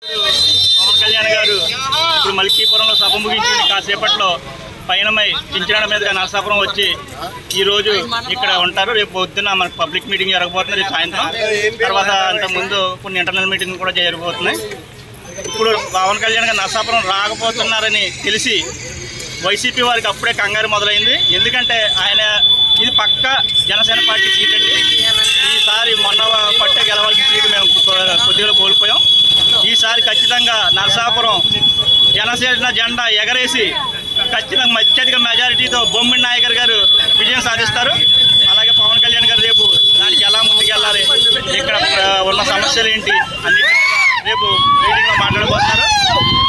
పవన్ కళ్యాణ్ గారు ఇప్పుడు మల్కీపురంలో సభ ముగించి కాసేపట్లో పైనమై చించనాడ మీదుగా నరసాపురం వచ్చి ఈ రోజు ఇక్కడ ఉంటారు రేపు పొద్దున్న మనకు పబ్లిక్ మీటింగ్ జరగబోతుంది రేపు సాయంత్రం తర్వాత అంత ముందు కొన్ని ఇంటర్నల్ మీటింగ్ కూడా జరగబోతున్నాయి ఇప్పుడు పవన్ కళ్యాణ్ గారు నరసాపురం రాకపోతున్నారని తెలిసి వైసీపీ వారికి అప్పుడే కంగారు మొదలైంది ఎందుకంటే ఆయన ఇది పక్క జనసేన పార్టీ సీట్ అండి ఈసారి మొన్న పట్టే గెలవాల్సిన సీటు మేము కొ- కొద్దిగా కోల్పోయాం ఈసారి ఖచ్చితంగా నరసాపురం జనసేన జెండా ఎగరేసి ఖచ్చితంగా అత్యధిక మెజారిటీతో బొమ్మిడి నాయకర్ గారు విజయం సాధిస్తారు అలాగే పవన్ కళ్యాణ్ గారు రేపు దానికి ఎలా ముందుకెళ్ళాలి ఇక్కడ ఆ, ఉన్న సమస్యలు ఏంటి అన్నిటి మీద రేపు మీటింగ్లో మాట్లాడబోతున్నారు